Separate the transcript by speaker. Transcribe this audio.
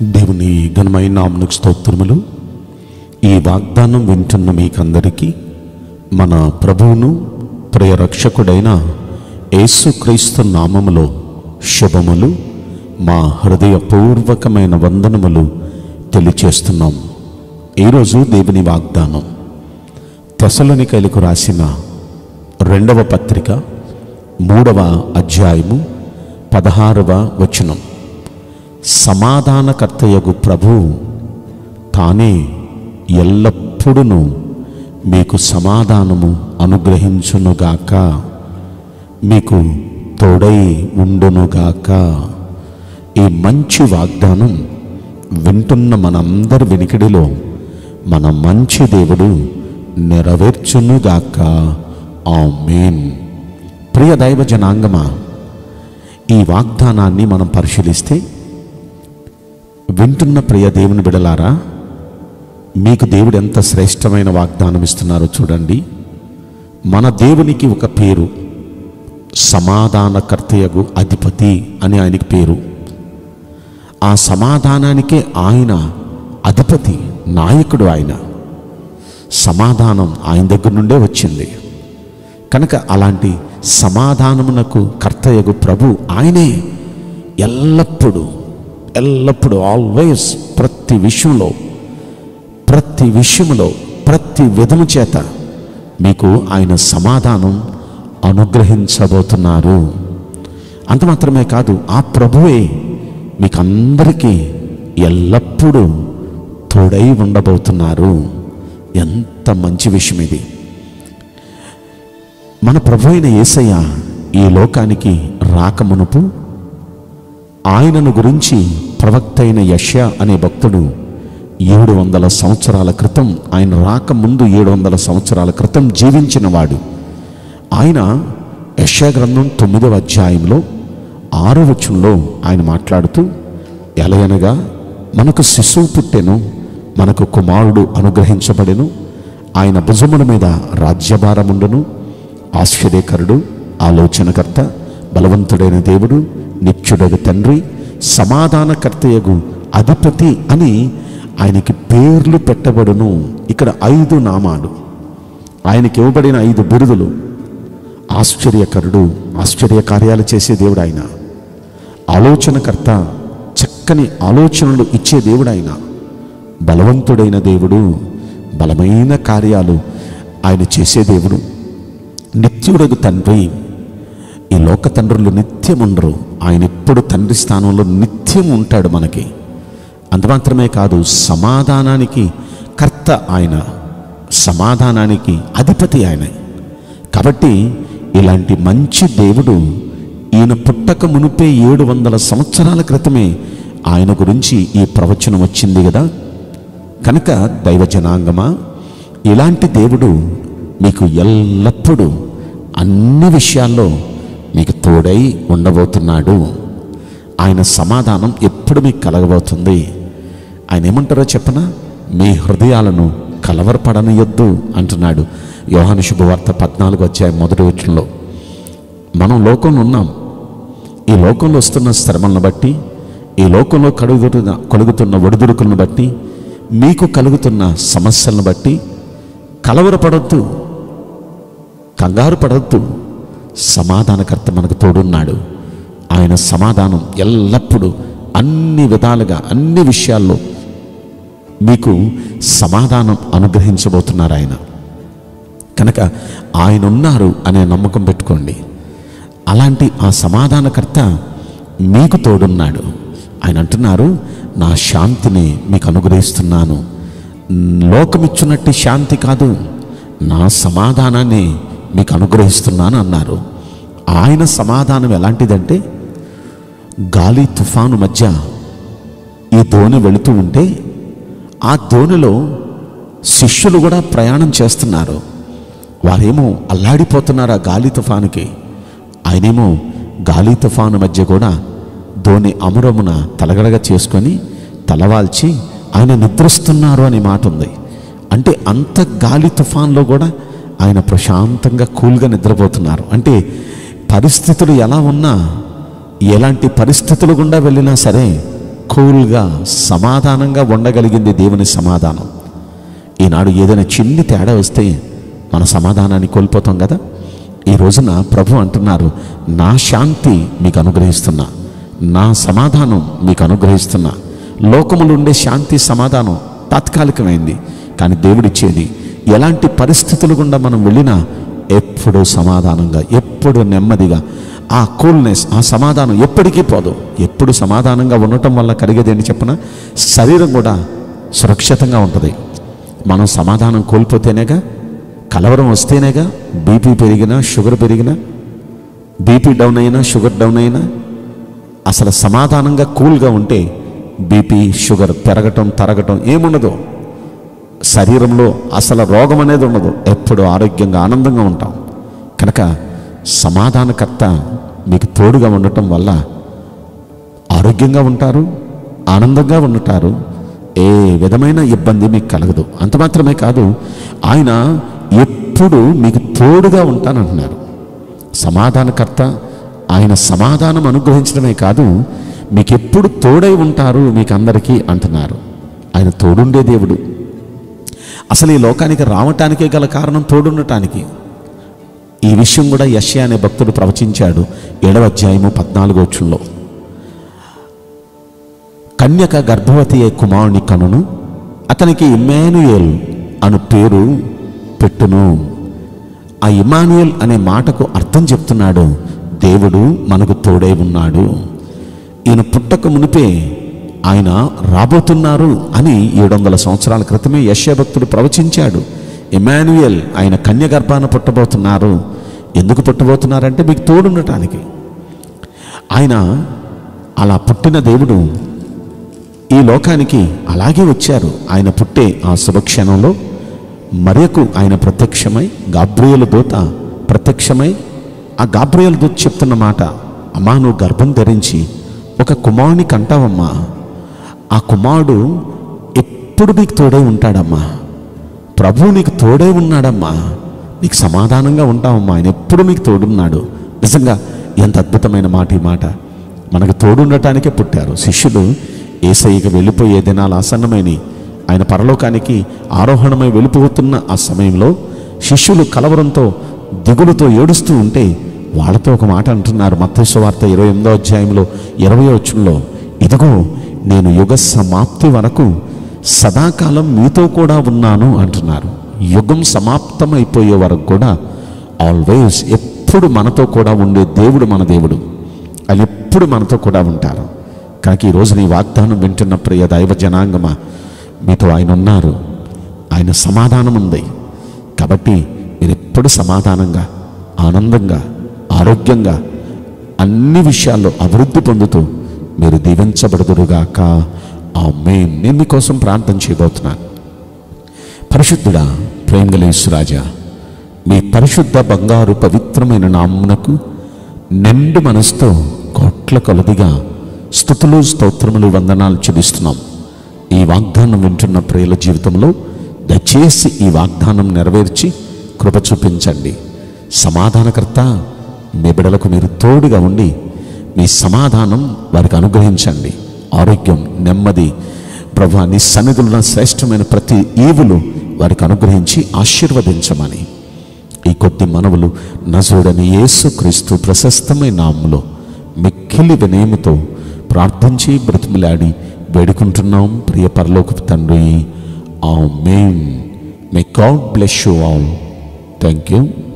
Speaker 1: దేవుని ఘనమైన నామనికి స్తోత్రములు ఈ వాగ్దానం వింటున్న మీకందరికీ మన ప్రభువును ప్రియ రక్షకుడైన యేసుక్రీస్తు నామములో శుభములు మా హృదయపూర్వకమైన వందనములు తెలియచేస్తున్నాం ఈరోజు దేవుని వాగ్దానం తెసలోనికైలకు రాసిన రెండవ పత్రిక మూడవ అధ్యాయము పదహారవ వచనం సమాధానకర్తయగు ప్రభు తానే ఎల్లప్పుడూ మీకు సమాధానము అనుగ్రహించునుగాక మీకు తోడై ఉండునుగాక ఈ మంచి వాగ్దానం వింటున్న మనందరి వినికిడిలో మన మంచి దేవుడు నెరవేర్చునుగాక ఆమేన్ ప్రియ దైవ జనాంగమా ఈ వాగ్దానాన్ని మనం పరిశీలిస్తే వింటున్న ప్రియ దేవుని బిడలారా మీకు దేవుడు ఎంత శ్రేష్టమైన వాగ్దానం ఇస్తున్నారో చూడండి మన దేవునికి ఒక పేరు సమాధానకర్తయగు అధిపతి అని ఆయనకి పేరు ఆ సమాధానానికే ఆయన అధిపతి నాయకుడు ఆయన సమాధానం ఆయన దగ్గర నుండే వచ్చింది కనుక అలాంటి సమాధానమునకు కర్తయగు ప్రభు ఆయనే ఎల్లప్పుడూ ఎల్లప్పుడూ ఆల్వేస్ ప్రతి విషయంలో ప్రతి విషయంలో ప్రతి విధము చేత మీకు ఆయన సమాధానం అనుగ్రహించబోతున్నారు అంత మాత్రమే కాదు ఆ ప్రభువే మీకు అందరికీ ఎల్లప్పుడూ తోడై ఉండబోతున్నారు ఎంత మంచి విషయం ఇది మన ప్రభు అయిన యేసయ్య ఈ లోకానికి రాకమునుపు ఆయనను గురించి ప్రవక్త అయిన యష్య అనే భక్తుడు ఏడు వందల సంవత్సరాల క్రితం ఆయన రాకముందు ఏడు వందల సంవత్సరాల క్రితం జీవించినవాడు ఆయన యష్యా గ్రంథం తొమ్మిదవ అధ్యాయంలో ఆరో వచనంలో ఆయన మాట్లాడుతూ ఎలయనగా మనకు శిశువు పుట్టెను మనకు కుమారుడు అనుగ్రహించబడెను ఆయన భుజముల మీద రాజ్యభారముండును ఆశ్చర్యకరుడు ఆలోచనకర్త బలవంతుడైన దేవుడు నిత్యుడగు తండ్రి సమాధానకర్తయగు అధిపతి అని ఆయనకి పేర్లు పెట్టబడును ఇక్కడ ఐదు నామాలు ఆయనకి ఇవ్వబడిన ఐదు బిరుదులు ఆశ్చర్యకరుడు ఆశ్చర్య కార్యాలు చేసే దేవుడు ఆయన ఆలోచనకర్త చక్కని ఆలోచనలు ఇచ్చే దేవుడు ఆయన బలవంతుడైన దేవుడు బలమైన కార్యాలు ఆయన చేసే దేవుడు నిత్యుడగు తండ్రి ఈ లోక తండ్రులు నిత్యం ఉండరు ఆయన ఎప్పుడు తండ్రి స్థానంలో నిత్యం ఉంటాడు మనకి అంత మాత్రమే కాదు సమాధానానికి కర్త ఆయన సమాధానానికి అధిపతి ఆయన కాబట్టి ఇలాంటి మంచి దేవుడు ఈయన పుట్టక మునిపే ఏడు వందల సంవత్సరాల క్రితమే ఆయన గురించి ఈ ప్రవచనం వచ్చింది కదా కనుక దైవ జనాంగమా ఇలాంటి దేవుడు మీకు ఎల్లప్పుడూ అన్ని విషయాల్లో మీకు తోడై ఉండబోతున్నాడు ఆయన సమాధానం ఎప్పుడు మీకు కలగబోతుంది ఆయన ఏమంటారో చెప్పనా మీ హృదయాలను కలవరపడనియొద్దు అంటున్నాడు యోహాను శుభవార్త పద్నాలుగు వచ్చాయి మొదటి వచ్చంలో మనం లోకంలో ఉన్నాం ఈ లోకంలో వస్తున్న శ్రమలను బట్టి ఈ లోకంలో కలుగుతున్న కలుగుతున్న ఒడిదుడుకులను బట్టి మీకు కలుగుతున్న సమస్యలను బట్టి కలవరపడొద్దు కంగారు పడొద్దు సమాధానకర్త మనకు తోడున్నాడు ఆయన సమాధానం ఎల్లప్పుడూ అన్ని విధాలుగా అన్ని విషయాల్లో మీకు సమాధానం అనుగ్రహించబోతున్నారు ఆయన కనుక ఆయన ఉన్నారు అనే నమ్మకం పెట్టుకోండి అలాంటి ఆ సమాధానకర్త మీకు తోడున్నాడు ఆయన అంటున్నారు నా శాంతిని మీకు అనుగ్రహిస్తున్నాను లోకమిచ్చున్నట్టు శాంతి కాదు నా సమాధానాన్ని మీకు అనుగ్రహిస్తున్నాను అన్నారు ఆయన సమాధానం ఎలాంటిదంటే గాలి తుఫాను మధ్య ఈ దోణి వెళుతూ ఉంటే ఆ దోణిలో శిష్యులు కూడా ప్రయాణం చేస్తున్నారు వారేమో అల్లాడిపోతున్నారు ఆ గాలి తుఫానుకి ఆయనేమో గాలి తుఫాను మధ్య కూడా దోణి అమరమున తలగడగా చేసుకొని తలవాల్చి ఆయన నిద్రిస్తున్నారు అనే మాట ఉంది అంటే అంత గాలి తుఫాన్లో కూడా ఆయన ప్రశాంతంగా కూల్గా నిద్రపోతున్నారు అంటే పరిస్థితులు ఎలా ఉన్నా ఎలాంటి పరిస్థితులు గుండా వెళ్ళినా సరే కూల్గా సమాధానంగా ఉండగలిగింది దేవుని సమాధానం ఈనాడు ఏదైనా చిన్ని తేడా వస్తే మన సమాధానాన్ని కోల్పోతాం కదా ఈ రోజున ప్రభు అంటున్నారు నా శాంతి మీకు అనుగ్రహిస్తున్నా నా సమాధానం మీకు అనుగ్రహిస్తున్నా లోకములు ఉండే శాంతి సమాధానం తాత్కాలికమైంది కానీ దేవుడిచ్చేది ఎలాంటి పరిస్థితులు గుండా మనం వెళ్ళినా ఎప్పుడూ సమాధానంగా ఎప్పుడు నెమ్మదిగా ఆ కూల్నెస్ ఆ సమాధానం ఎప్పటికీ పోదు ఎప్పుడు సమాధానంగా ఉండటం వల్ల కలిగేది ఏంటి చెప్పిన శరీరం కూడా సురక్షితంగా ఉంటుంది మనం సమాధానం కోల్పోతేనేగా కలవరం వస్తేనేగా బీపీ పెరిగినా షుగర్ పెరిగినా బీపీ డౌన్ అయినా షుగర్ డౌన్ అయినా అసలు సమాధానంగా కూల్గా ఉంటే బీపీ షుగర్ పెరగటం తరగటం ఏముండదు శరీరంలో అసలు రోగం అనేది ఉండదు ఎప్పుడు ఆరోగ్యంగా ఆనందంగా ఉంటాం కనుక సమాధానకర్త మీకు తోడుగా ఉండటం వల్ల ఆరోగ్యంగా ఉంటారు ఆనందంగా ఉంటారు ఏ విధమైన ఇబ్బంది మీకు కలగదు అంత మాత్రమే కాదు ఆయన ఎప్పుడు మీకు తోడుగా ఉంటానంటున్నారు సమాధానకర్త ఆయన సమాధానం అనుగ్రహించడమే కాదు మీకు ఎప్పుడు తోడై ఉంటారు మీకు అందరికీ అంటున్నారు ఆయన తోడుండే దేవుడు అసలు ఈ లోకానికి రావటానికే గల కారణం తోడుండటానికి ఈ విషయం కూడా యశ్య అనే భక్తుడు ప్రవచించాడు ఏడవ అధ్యాయము పద్నాలుగో వచ్చంలో కన్యక గర్భవతి అయి కుమారుని కనును అతనికి ఇమ్మానుయేల్ అను పేరు పెట్టును ఆ ఇమానుయేల్ అనే మాటకు అర్థం చెప్తున్నాడు దేవుడు మనకు తోడై ఉన్నాడు ఈయన పుట్టక మునిపే ఆయన రాబోతున్నారు అని ఏడు వందల సంవత్సరాల క్రితమే యశ్యభక్తుడు ప్రవచించాడు ఇమాన్యుయల్ ఆయన కన్య గర్భాన పుట్టబోతున్నారు ఎందుకు పుట్టబోతున్నారంటే మీకు తోడుండటానికి ఆయన అలా పుట్టిన దేవుడు ఈ లోకానికి అలాగే వచ్చారు ఆయన పుట్టే ఆ శుభక్షణంలో మరియకు ఆయన ప్రత్యక్షమై గాబ్రియలు దూత ప్రత్యక్షమై ఆ గాబ్రియలు దూత చెప్తున్న మాట అమ్మా నువ్వు గర్భం ధరించి ఒక కుమారుని కంటావమ్మా ఆ కుమారుడు ఎప్పుడు నీకు తోడే ఉంటాడమ్మా ప్రభు నీకు తోడే ఉన్నాడమ్మా నీకు సమాధానంగా ఉంటావమ్మా ఆయన ఎప్పుడు నీకు తోడున్నాడు నిజంగా ఎంత అద్భుతమైన మాట ఈ మాట మనకు తోడుండటానికే పుట్టారు శిష్యులు ఏసయ్యకి వెళ్ళిపోయే దినాలు ఆసన్నమైనవి ఆయన పరలోకానికి ఆరోహణమై వెళ్ళిపోతున్న ఆ సమయంలో శిష్యులు కలవరంతో దిగులుతో ఏడుస్తూ ఉంటే వాళ్ళతో ఒక మాట అంటున్నారు మత్తయి వార్త ఇరవై ఎనిమిదో అధ్యాయంలో ఇరవై వచ్చంలో ఇదిగో నేను యుగ సమాప్తి వరకు సదాకాలం మీతో కూడా ఉన్నాను అంటున్నారు యుగం సమాప్తమైపోయే వరకు కూడా ఆల్వేస్ ఎప్పుడు మనతో కూడా ఉండే దేవుడు మన దేవుడు ఆయన ఎప్పుడు మనతో కూడా ఉంటారు కనుక ఈరోజు నీ వాగ్దానం వింటున్న ప్రియ దైవ జనాంగమా మీతో ఆయన ఉన్నారు ఆయన సమాధానం ఉంది కాబట్టి మీరు ఎప్పుడు సమాధానంగా ఆనందంగా ఆరోగ్యంగా అన్ని విషయాల్లో అభివృద్ధి పొందుతూ మీరు దీవించబడుదురుగాక ఆ మెయిన్ నేను మీకోసం ప్రార్థన చేయబోతున్నాను పరిశుద్ధుడా ప్రేమగలేశ్వరాజా మీ పరిశుద్ధ బంగారు పవిత్రమైన నామ్మునకు నిండు మనసుతో కోట్ల కొలదిగా స్థుతులు స్తోత్రములు వందనాలు చెల్లిస్తున్నాం ఈ వాగ్దానం వింటున్న ప్రియుల జీవితంలో దయచేసి ఈ వాగ్దానం నెరవేర్చి కృప చూపించండి సమాధానకర్త మీ బిడలకు మీరు తోడుగా ఉండి మీ సమాధానం వారికి అనుగ్రహించండి ఆరోగ్యం నెమ్మది ప్రభా నీ సన్నిధులు ఉన్న శ్రేష్టమైన ప్రతి ఈవులు వారికి అనుగ్రహించి ఆశీర్వదించమని ఈ కొద్ది మనవులు నజుడని యేసుక్రీస్తు ప్రశస్తమైన నామములో మిక్కిలి వినయముతో ప్రార్థించి బ్రతిమలాడి వేడుకుంటున్నాం ప్రియ పరలోకపు తండ్రి amen may God bless you all thank you